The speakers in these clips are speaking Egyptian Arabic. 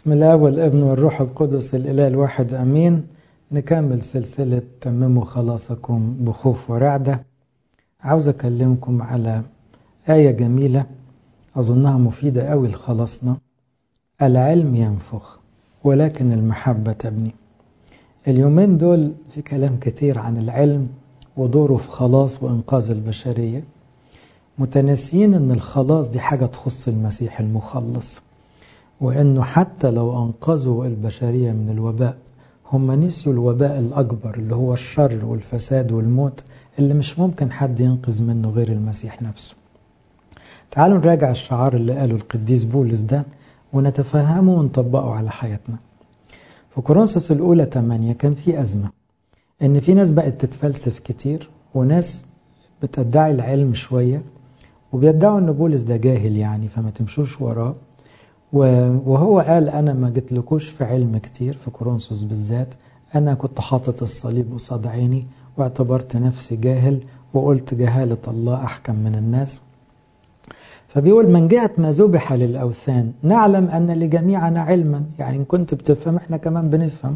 بسم الله والابن والروح القدس الإله الواحد أمين نكمل سلسلة تمموا خلاصكم بخوف ورعدة عاوز أكلمكم على آية جميلة أظنها مفيدة أوي لخلاصنا العلم ينفخ ولكن المحبة تبني اليومين دول في كلام كتير عن العلم ودوره في خلاص وإنقاذ البشرية متناسيين أن الخلاص دي حاجة تخص المسيح المخلص وأنه حتى لو أنقذوا البشرية من الوباء هم نسيوا الوباء الأكبر اللي هو الشر والفساد والموت اللي مش ممكن حد ينقذ منه غير المسيح نفسه تعالوا نراجع الشعار اللي قاله القديس بولس ده ونتفهمه ونطبقه على حياتنا في كورنثوس الأولى 8 كان في أزمة إن في ناس بقت تتفلسف كتير وناس بتدعي العلم شوية وبيدعوا إن بولس ده جاهل يعني فما تمشوش وراه وهو قال أنا ما جتلكوش في علم كتير في كورنثوس بالذات أنا كنت حاطط الصليب قصاد عيني واعتبرت نفسي جاهل وقلت جهالة الله أحكم من الناس فبيقول من جهة ما ذبح للأوثان نعلم أن لجميعنا علما يعني إن كنت بتفهم إحنا كمان بنفهم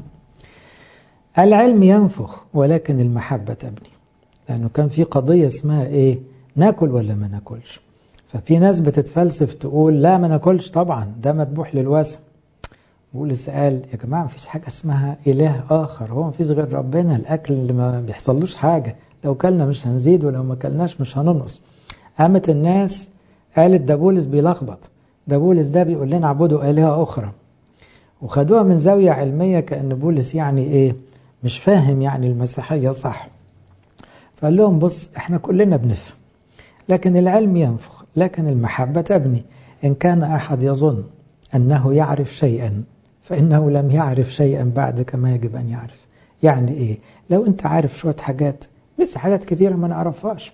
العلم ينفخ ولكن المحبة تبني لأنه كان في قضية اسمها إيه ناكل ولا ما ناكلش ففي ناس بتتفلسف تقول لا ما ناكلش طبعا ده مذبوح للوثن بولس قال يا جماعة مفيش حاجة اسمها إله آخر هو مفيش غير ربنا الأكل اللي ما بيحصلوش حاجة لو كلنا مش هنزيد ولو ما كلناش مش هننقص قامت الناس قالت ده بولس بيلخبط ده بولس ده بيقول لنا اعبدوا آلهة أخرى وخدوها من زاوية علمية كأن بولس يعني إيه مش فاهم يعني المسيحية صح فقال لهم بص احنا كلنا بنفهم لكن العلم ينفخ لكن المحبة تبني إن كان أحد يظن أنه يعرف شيئا فإنه لم يعرف شيئا بعد كما يجب أن يعرف يعني إيه لو أنت عارف شوية حاجات لسه حاجات كتيرة ما نعرفهاش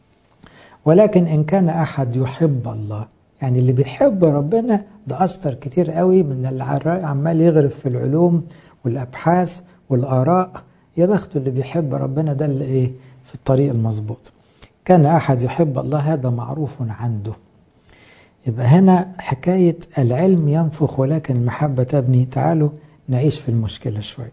ولكن إن كان أحد يحب الله يعني اللي بيحب ربنا ده أثر كتير قوي من اللي عمال يغرف في العلوم والأبحاث والآراء يا بخته اللي بيحب ربنا ده اللي إيه في الطريق المظبوط كان أحد يحب الله هذا معروف عنده يبقى هنا حكاية العلم ينفخ ولكن المحبة تبني تعالوا نعيش في المشكلة شوي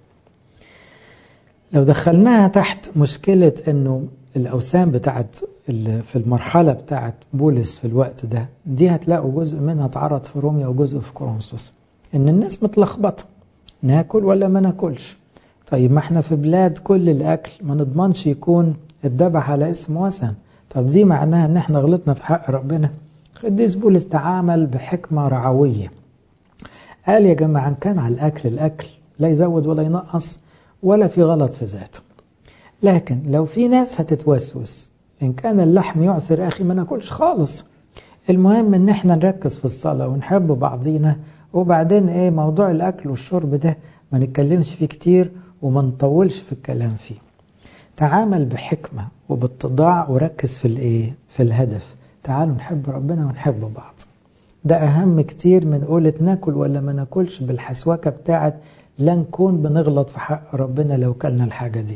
لو دخلناها تحت مشكلة أنه الأوسام بتاعت في المرحلة بتاعت بولس في الوقت ده دي هتلاقوا جزء منها اتعرض في روميا وجزء في كورنثوس إن الناس متلخبطة ناكل ولا ما ناكلش طيب ما احنا في بلاد كل الأكل ما نضمنش يكون اتذبح على اسم وثن طب دي معناها ان احنا غلطنا في حق ربنا قديس بولس تعامل بحكمة رعوية قال يا جماعة ان كان على الأكل الأكل لا يزود ولا ينقص ولا في غلط في ذاته لكن لو في ناس هتتوسوس إن كان اللحم يعثر أخي ما ناكلش خالص المهم إن احنا نركز في الصلاة ونحب بعضينا وبعدين إيه موضوع الأكل والشرب ده ما نتكلمش فيه كتير وما نطولش في الكلام فيه تعامل بحكمة وباتضاع وركز في الإيه في الهدف تعالوا نحب ربنا ونحب بعض ده أهم كتير من قولة ناكل ولا ما ناكلش بالحسوكة بتاعت لا نكون بنغلط في حق ربنا لو كلنا الحاجة دي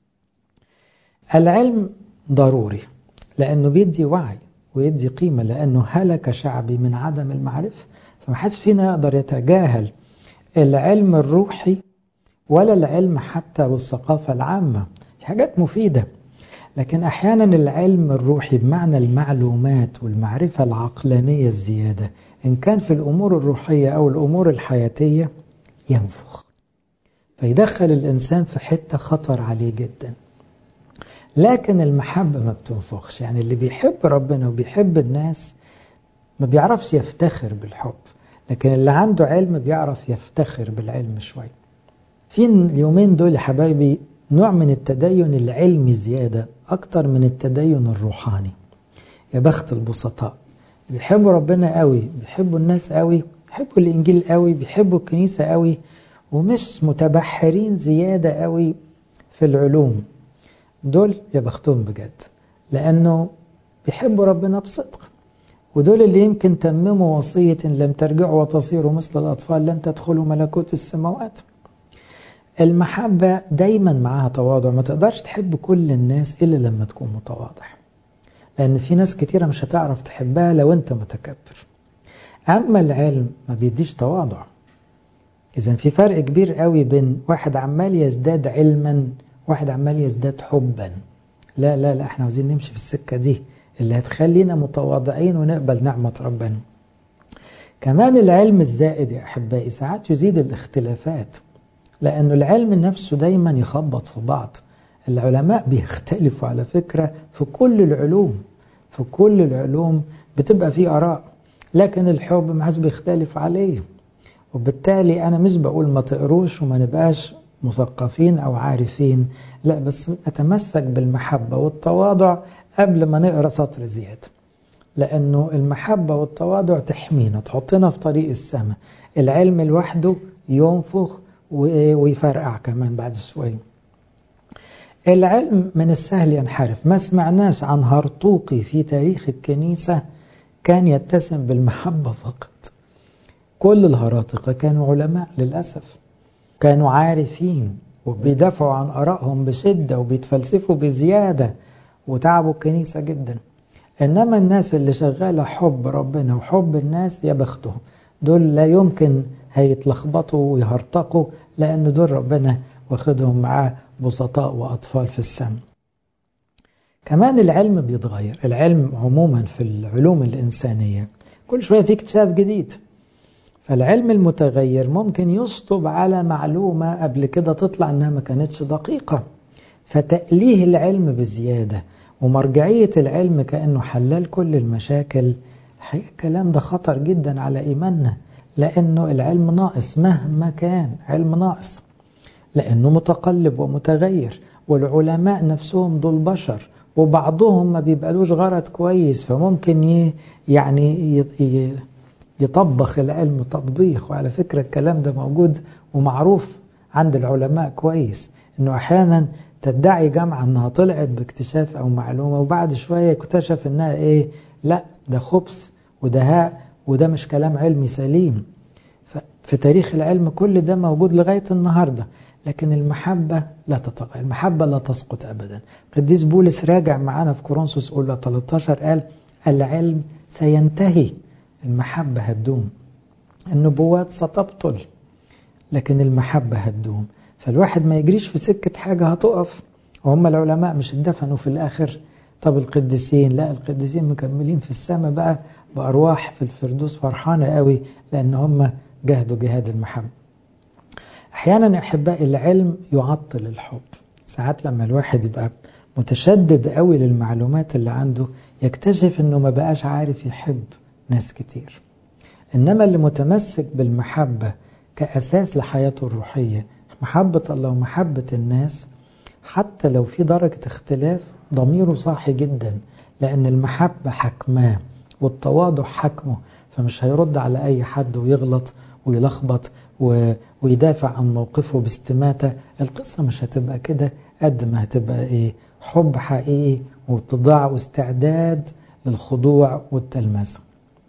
العلم ضروري لأنه بيدي وعي ويدي قيمة لأنه هلك شعبي من عدم المعرفة فما حدش فينا يقدر يتجاهل العلم الروحي ولا العلم حتى والثقافة العامة دي حاجات مفيدة لكن أحيانا العلم الروحي بمعنى المعلومات والمعرفة العقلانية الزيادة إن كان في الأمور الروحية أو الأمور الحياتية ينفخ فيدخل الإنسان في حتة خطر عليه جداً لكن المحبة ما بتنفخش يعني اللي بيحب ربنا وبيحب الناس ما بيعرفش يفتخر بالحب لكن اللي عنده علم بيعرف يفتخر بالعلم شوي في اليومين دول يا حبايبي نوع من التدين العلمي زيادة أكتر من التدين الروحاني يا بخت البسطاء بيحبوا ربنا قوي بيحبوا الناس قوي بيحبوا الإنجيل قوي بيحبوا الكنيسة قوي ومش متبحرين زيادة قوي في العلوم دول يا بختهم بجد لأنه بيحبوا ربنا بصدق ودول اللي يمكن تمموا وصية إن لم ترجعوا وتصيروا مثل الأطفال لن تدخلوا ملكوت السماوات المحبة دايما معاها تواضع ما تقدرش تحب كل الناس إلا لما تكون متواضع لأن في ناس كتيرة مش هتعرف تحبها لو أنت متكبر أما العلم ما بيديش تواضع إذا في فرق كبير قوي بين واحد عمال يزداد علما واحد عمال يزداد حبا لا لا لا احنا عاوزين نمشي في السكة دي اللي هتخلينا متواضعين ونقبل نعمة ربنا كمان العلم الزائد يا أحبائي ساعات يزيد الاختلافات لأنه العلم نفسه دايما يخبط في بعض العلماء بيختلفوا على فكرة في كل العلوم في كل العلوم بتبقى في آراء لكن الحب ما حدش بيختلف عليه وبالتالي أنا مش بقول ما تقروش وما نبقاش مثقفين أو عارفين لا بس نتمسك بالمحبة والتواضع قبل ما نقرأ سطر زيادة لأنه المحبة والتواضع تحمينا تحطنا في طريق السماء العلم لوحده ينفخ ويفرقع كمان بعد شوية العلم من السهل ينحرف ما سمعناش عن هرطوقي في تاريخ الكنيسة كان يتسم بالمحبة فقط كل الهراطقة كانوا علماء للأسف كانوا عارفين وبيدافعوا عن آرائهم بشدة وبيتفلسفوا بزيادة وتعبوا الكنيسة جدا إنما الناس اللي شغالة حب ربنا وحب الناس يا بختهم دول لا يمكن هيتلخبطوا ويهرطقوا لأن دول ربنا واخدهم معاه بسطاء وأطفال في السماء كمان العلم بيتغير العلم عموما في العلوم الإنسانية كل شوية في اكتشاف جديد فالعلم المتغير ممكن يشطب على معلومة قبل كده تطلع انها ما كانتش دقيقة فتأليه العلم بزيادة ومرجعية العلم كأنه حلال كل المشاكل الكلام ده خطر جدا على إيماننا لأنه العلم ناقص مهما كان علم ناقص لأنه متقلب ومتغير والعلماء نفسهم دول بشر وبعضهم ما بيبقالوش غرض كويس فممكن يعني يطبخ العلم تطبيخ وعلى فكرة الكلام ده موجود ومعروف عند العلماء كويس انه احيانا تدعي جامعة انها طلعت باكتشاف او معلومة وبعد شوية اكتشف انها ايه لا ده خبث وده هاء وده مش كلام علمي سليم في تاريخ العلم كل ده موجود لغاية النهاردة لكن المحبة لا تتغير المحبة لا تسقط أبدا قديس بولس راجع معانا في كورنثوس أولى 13 قال العلم سينتهي المحبة هتدوم النبوات ستبطل لكن المحبة هتدوم فالواحد ما يجريش في سكة حاجة هتقف وهم العلماء مش اندفنوا في الآخر طب القديسين لا القديسين مكملين في السماء بقى بأرواح في الفردوس فرحانة قوي لأن هم جهدوا جهاد المحبة أحيانا أحبائي العلم يعطل الحب ساعات لما الواحد يبقى متشدد قوي للمعلومات اللي عنده يكتشف انه ما بقاش عارف يحب ناس كتير إنما اللي متمسك بالمحبة كأساس لحياته الروحية محبة الله ومحبة الناس حتى لو في درجة اختلاف ضميره صاحي جدا لأن المحبة حكماه والتواضع حكمه فمش هيرد على أي حد ويغلط ويلخبط ويدافع عن موقفه باستماتة القصة مش هتبقى كده قد ما هتبقى إيه حب حقيقي واتضاع واستعداد للخضوع والتلمسه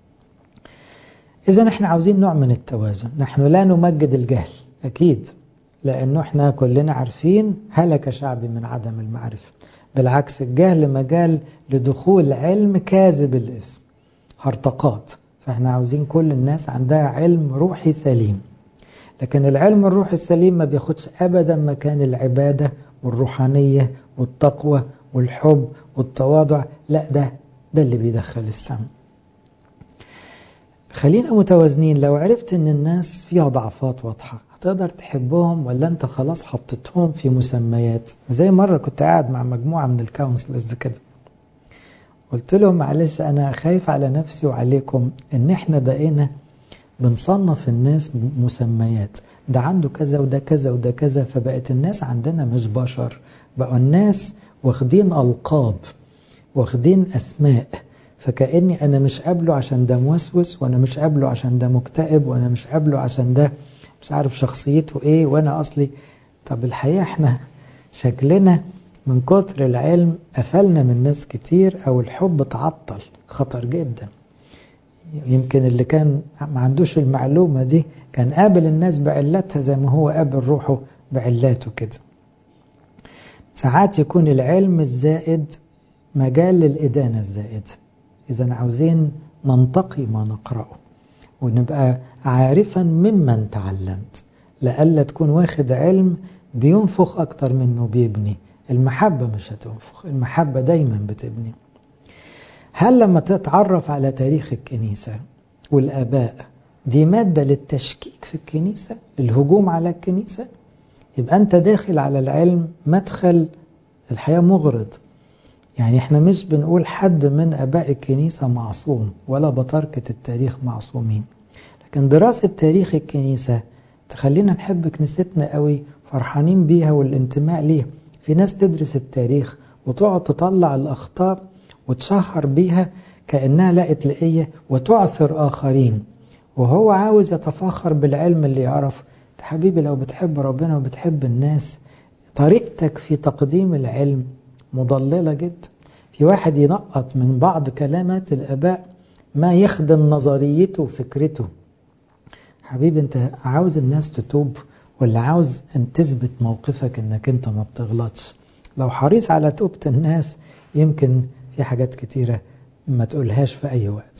إذا احنا عاوزين نوع من التوازن نحن لا نمجد الجهل أكيد لأنه احنا كلنا عارفين هلك شعبي من عدم المعرفة بالعكس الجهل مجال لدخول علم كاذب الاسم هرطقات فاحنا عاوزين كل الناس عندها علم روحي سليم لكن العلم الروحي السليم ما بياخدش أبدا مكان العبادة والروحانية والتقوى والحب والتواضع لا ده ده اللي بيدخل السم خلينا متوازنين لو عرفت ان الناس فيها ضعفات واضحة هتقدر تحبهم ولا انت خلاص حطيتهم في مسميات زي مرة كنت قاعد مع مجموعة من الكونسلرز كده قلت لهم معلش انا خايف على نفسي وعليكم ان احنا بقينا بنصنف الناس مسميات ده عنده كذا وده كذا وده كذا فبقت الناس عندنا مش بشر بقوا الناس واخدين ألقاب واخدين أسماء فكأني أنا مش قابله عشان ده موسوس وأنا مش قابله عشان ده مكتئب وأنا مش قابله عشان ده مش عارف شخصيته إيه وأنا أصلي طب الحقيقة إحنا شكلنا من كتر العلم قفلنا من ناس كتير أو الحب تعطل خطر جدا يمكن اللي كان ما عندوش المعلومة دي كان قابل الناس بعلتها زي ما هو قابل روحه بعلاته كده ساعات يكون العلم الزائد مجال للإدانة الزائدة إذا عاوزين ننتقي ما نقرأه ونبقى عارفا ممن تعلمت لألا تكون واخد علم بينفخ أكتر منه بيبني المحبة مش هتنفخ المحبة دايما بتبني هل لما تتعرف على تاريخ الكنيسة والآباء دي مادة للتشكيك في الكنيسة الهجوم على الكنيسة يبقى أنت داخل على العلم مدخل الحياة مغرض يعني احنا مش بنقول حد من أباء الكنيسة معصوم ولا بطركة التاريخ معصومين لكن دراسة تاريخ الكنيسة تخلينا نحب كنيستنا قوي فرحانين بيها والانتماء ليها في ناس تدرس التاريخ وتقعد تطلع الأخطاء وتشهر بيها كأنها لقت لقية وتعثر آخرين وهو عاوز يتفاخر بالعلم اللي يعرف حبيبي لو بتحب ربنا وبتحب الناس طريقتك في تقديم العلم مضللة جدا في واحد ينقط من بعض كلامات الآباء ما يخدم نظريته وفكرته حبيبي انت عاوز الناس تتوب ولا عاوز ان تثبت موقفك انك انت ما بتغلطش لو حريص على توبة الناس يمكن في حاجات كتيرة ما تقولهاش في أي وقت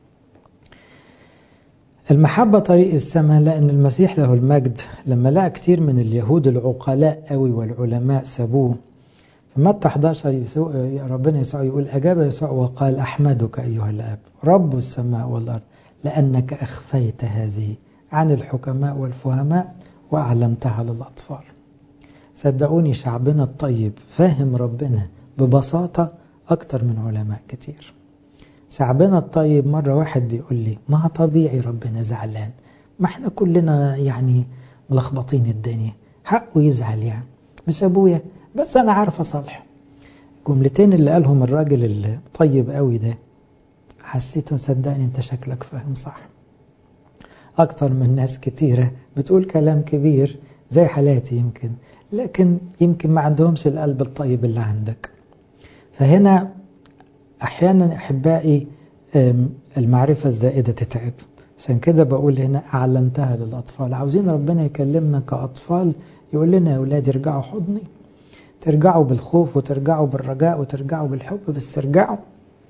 المحبة طريق السماء لأن المسيح له المجد لما لقى كتير من اليهود العقلاء قوي والعلماء سابوه في متى 11 يسوع ربنا يسوع يقول أجاب يسوع وقال أحمدك أيها الآب رب السماء والأرض لأنك أخفيت هذه عن الحكماء والفهماء وأعلنتها للأطفال صدقوني شعبنا الطيب فاهم ربنا ببساطة أكتر من علماء كتير شعبنا الطيب مرة واحد بيقول لي ما طبيعي ربنا زعلان ما احنا كلنا يعني ملخبطين الدنيا حقه يزعل يعني مش أبويا بس أنا عارف أصالحه الجملتين اللي قالهم الراجل الطيب قوي ده حسيته صدقني انت شكلك فاهم صح أكتر من ناس كتيرة بتقول كلام كبير زي حالاتي يمكن لكن يمكن ما عندهمش القلب الطيب اللي عندك فهنا أحيانا أحبائي المعرفة الزائدة تتعب عشان كده بقول هنا أعلنتها للأطفال عاوزين ربنا يكلمنا كأطفال يقول لنا يا أولاد ارجعوا حضني ترجعوا بالخوف وترجعوا بالرجاء وترجعوا بالحب بس ارجعوا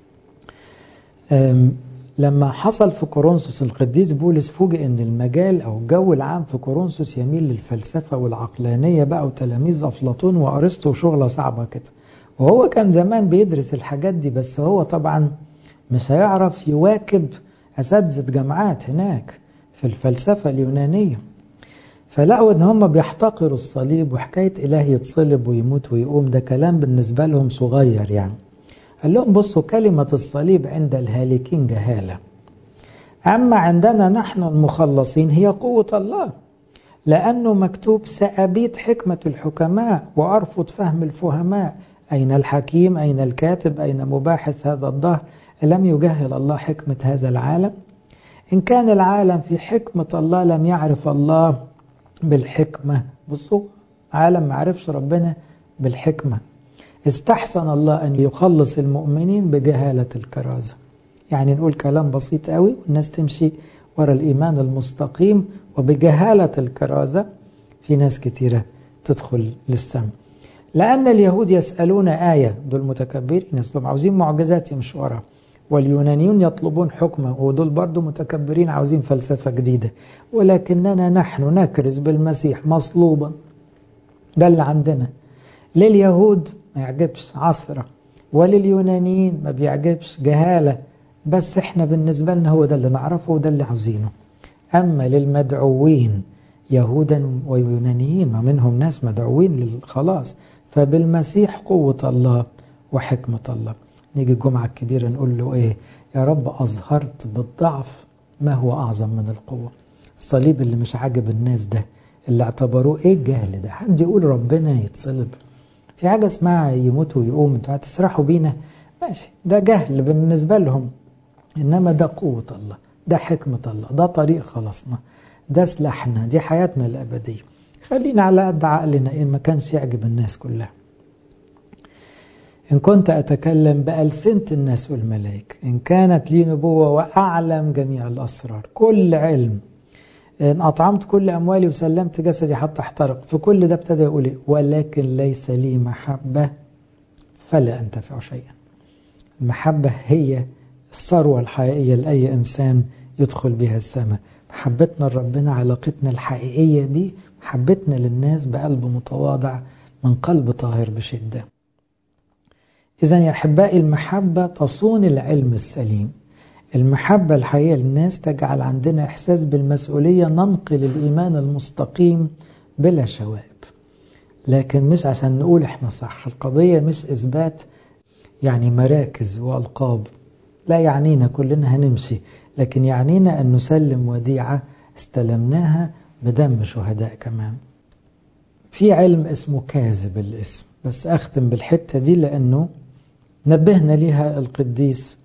لما حصل في كورنثوس القديس بولس فوجئ ان المجال او الجو العام في كورنثوس يميل للفلسفه والعقلانيه بقى وتلاميذ افلاطون وارسطو وشغله صعبه كده وهو كان زمان بيدرس الحاجات دي بس هو طبعا مش هيعرف يواكب اساتذه جامعات هناك في الفلسفه اليونانيه فلقوا ان هم بيحتقروا الصليب وحكايه اله يتصلب ويموت ويقوم ده كلام بالنسبه لهم صغير يعني قال لهم بصوا كلمة الصليب عند الهالكين جهالة أما عندنا نحن المخلصين هي قوة الله لأنه مكتوب سأبيت حكمة الحكماء وأرفض فهم الفهماء أين الحكيم أين الكاتب أين مباحث هذا الظهر ألم يجهل الله حكمة هذا العالم إن كان العالم في حكمة الله لم يعرف الله بالحكمة بصوا عالم ما عرفش ربنا بالحكمة استحسن الله أن يخلص المؤمنين بجهالة الكرازة يعني نقول كلام بسيط قوي والناس تمشي ورا الإيمان المستقيم وبجهالة الكرازة في ناس كتيرة تدخل للسم لأن اليهود يسألون آية دول متكبرين يسلم عاوزين معجزات يمشوا ورا واليونانيون يطلبون حكمة ودول برضو متكبرين عاوزين فلسفة جديدة ولكننا نحن نكرز بالمسيح مصلوبا ده اللي عندنا لليهود ما يعجبش عصرة ولليونانيين ما بيعجبش جهالة بس احنا بالنسبة لنا هو ده اللي نعرفه وده اللي عاوزينه أما للمدعوين يهودا ويونانيين ما منهم ناس مدعوين للخلاص فبالمسيح قوة الله وحكمة الله نيجي الجمعة الكبيرة نقول له ايه يا رب أظهرت بالضعف ما هو أعظم من القوة الصليب اللي مش عاجب الناس ده اللي اعتبروه ايه الجهل ده حد يقول ربنا يتصلب في حاجة اسمها يموت ويقوم انتوا هتسرحوا بينا ماشي ده جهل بالنسبة لهم إنما ده قوة الله ده حكمة الله ده طريق خلاصنا ده سلاحنا دي حياتنا الأبدية خلينا على قد عقلنا إن ما كانش يعجب الناس كلها إن كنت أتكلم بألسنة الناس والملائكة إن كانت لي نبوة وأعلم جميع الأسرار كل علم إن أطعمت كل أموالي وسلمت جسدي حتى احترق في كل ده ابتدى يقول إيه ولكن ليس لي محبة فلا أنتفع شيئا المحبة هي الثروة الحقيقية لأي إنسان يدخل بها السماء محبتنا لربنا علاقتنا الحقيقية بيه محبتنا للناس بقلب متواضع من قلب طاهر بشدة إذا يا أحبائي المحبة تصون العلم السليم المحبة الحقيقية للناس تجعل عندنا إحساس بالمسؤولية ننقل الإيمان المستقيم بلا شوائب لكن مش عشان نقول إحنا صح القضية مش إثبات يعني مراكز وألقاب لا يعنينا كلنا هنمشي لكن يعنينا أن نسلم وديعة استلمناها بدم شهداء كمان في علم اسمه كاذب الاسم بس أختم بالحتة دي لأنه نبهنا لها القديس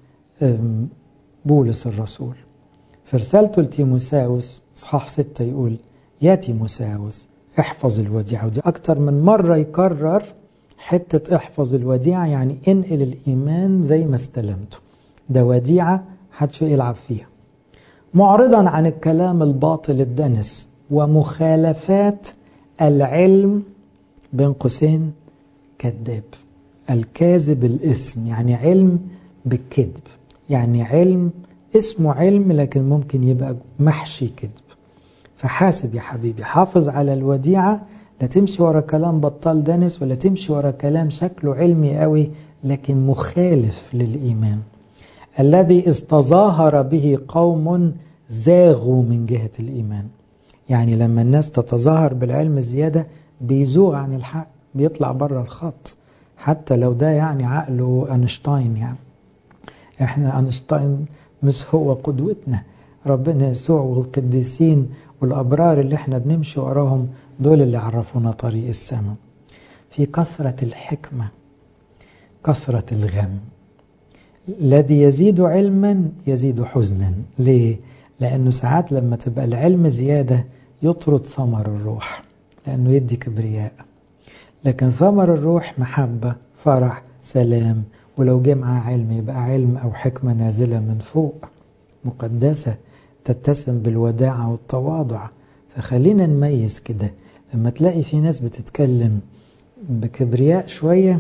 بولس الرسول في رسالته لتيموساوس اصحاح ستة يقول يا تيموساوس احفظ الوديعة ودي أكتر من مرة يكرر حتة احفظ الوديعة يعني انقل الإيمان زي ما استلمته ده وديعة حدش يلعب فيها معرضا عن الكلام الباطل الدنس ومخالفات العلم بين قوسين كذاب الكاذب الاسم يعني علم بالكذب يعني علم اسمه علم لكن ممكن يبقى محشي كذب فحاسب يا حبيبي حافظ على الوديعة لا تمشي ورا كلام بطال دنس ولا تمشي ورا كلام شكله علمي قوي لكن مخالف للإيمان الذي استظاهر به قوم زاغوا من جهة الإيمان يعني لما الناس تتظاهر بالعلم زيادة بيزوغ عن الحق بيطلع بره الخط حتى لو ده يعني عقله أنشتاين يعني احنا أنشتاين مش هو قدوتنا ربنا يسوع والقديسين والأبرار اللي احنا بنمشي وراهم دول اللي عرفونا طريق السماء في كثرة الحكمة كثرة الغم الذي يزيد علما يزيد حزنا ليه؟ لأنه ساعات لما تبقى العلم زيادة يطرد ثمر الروح لأنه يدي كبرياء لكن ثمر الروح محبة فرح سلام ولو جه معاه علم يبقى علم أو حكمة نازلة من فوق مقدسة تتسم بالوداعة والتواضع فخلينا نميز كده لما تلاقي في ناس بتتكلم بكبرياء شوية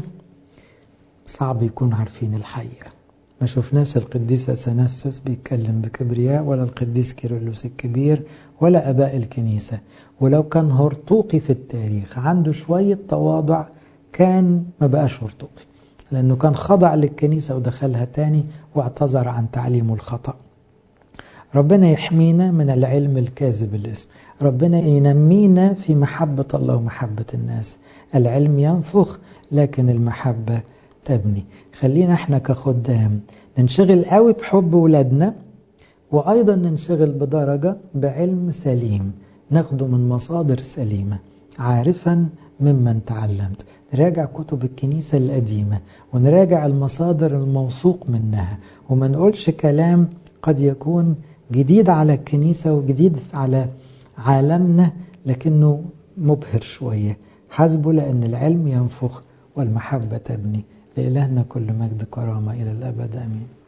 صعب يكون عارفين الحقيقة ما شفناش القديس أثناسيوس بيتكلم بكبرياء ولا القديس كيرلس الكبير ولا أباء الكنيسة ولو كان هرطوقي في التاريخ عنده شوية تواضع كان ما بقاش هرطوقي لأنه كان خضع للكنيسة ودخلها تاني واعتذر عن تعليمه الخطأ ربنا يحمينا من العلم الكاذب الاسم ربنا ينمينا في محبة الله ومحبة الناس العلم ينفخ لكن المحبة تبني خلينا احنا كخدام ننشغل قوي بحب ولادنا وأيضا ننشغل بدرجة بعلم سليم ناخده من مصادر سليمة عارفا ممن تعلمت نراجع كتب الكنيسة القديمة ونراجع المصادر الموثوق منها وما نقولش كلام قد يكون جديد على الكنيسة وجديد على عالمنا لكنه مبهر شوية حسبه لأن العلم ينفخ والمحبة تبني لإلهنا كل مجد كرامة إلى الأبد أمين